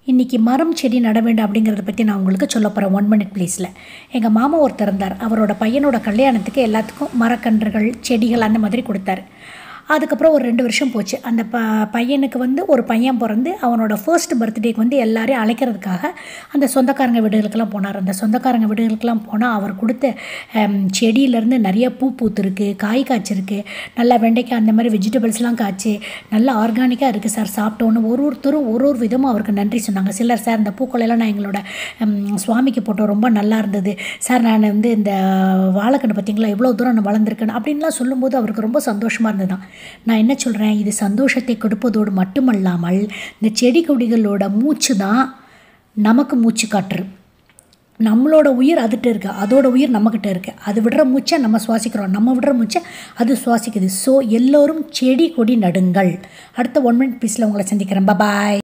இன்றைக்கி மரம் செடி நட வேண்டும் அப்படிங்கிறத பற்றி நான் உங்களுக்கு சொல்ல போகிறேன் ஒன் மினிட் ப்ளீஸில் எங்கள் மாமா ஒருத்தர் இருந்தார் அவரோட பையனோட கல்யாணத்துக்கு எல்லாத்துக்கும் மரக்கன்றுகள் செடிகள் அந்த மாதிரி கொடுத்தாரு அதுக்கப்புறம் ஒரு ரெண்டு வருஷம் போச்சு அந்த ப பையனுக்கு வந்து ஒரு பையன் பிறந்து அவனோட ஃபர்ஸ்ட் பர்த்டேக்கு வந்து எல்லாரையும் அழைக்கிறதுக்காக அந்த சொந்தக்காரங்க வீடுகளுக்கெல்லாம் போனார் அந்த சொந்தக்காரங்க வீடுகளுக்கெல்லாம் போனால் அவர் கொடுத்த ஹம், செடியிலேருந்து நிறைய பூ பூத்துருக்கு காய் காய்ச்சிருக்கு நல்லா வெண்டைக்காய் அந்த மாதிரி வெஜிடபிள்ஸ்லாம் காய்ச்சி நல்லா ஆர்கானிக்காக இருக்குது சார் சாப்பிட்டோன்னு ஒரு ஒருத்தரும் ஒரு ஒரு விதமும் அவருக்கு நன்றி சொன்னாங்க சிலர் சார் இந்த பூக்கொலையெல்லாம் நான் எங்களோட ஹம், சுவாமிக்கு போட்டோம் ரொம்ப நல்லா இருந்தது சார் நான் வந்து இந்த வாழைக்கன்று பார்த்தீங்களா எவ்வளோ தூரம் நான் வளர்ந்துருக்கேன் அப்படின்லாம் சொல்லும்போது அவருக்கு ரொம்ப சந்தோஷமாக இருந்ததுதான் நான் என்ன சொல்கிறேன் இது சந்தோஷத்தை கொடுப்பதோடு மட்டுமல்லாமல் இந்த செடி கொடிகளோட மூச்சு தான் நமக்கு மூச்சு காட்டுரு நம்மளோட உயிர் அதுகிட்ட இருக்குது அதோட உயிர் நம்மக்கிட்ட இருக்குது அது விடுற மூச்சை நம்ம சுவாசிக்கிறோம் நம்ம விடுற மூச்சை அது சுவாசிக்குது ஸோ எல்லோரும் செடி கொடி நடுங்கள் அடுத்த ஒன் மினிட் பீஸில் உங்களை சந்திக்கிறேன் பாய்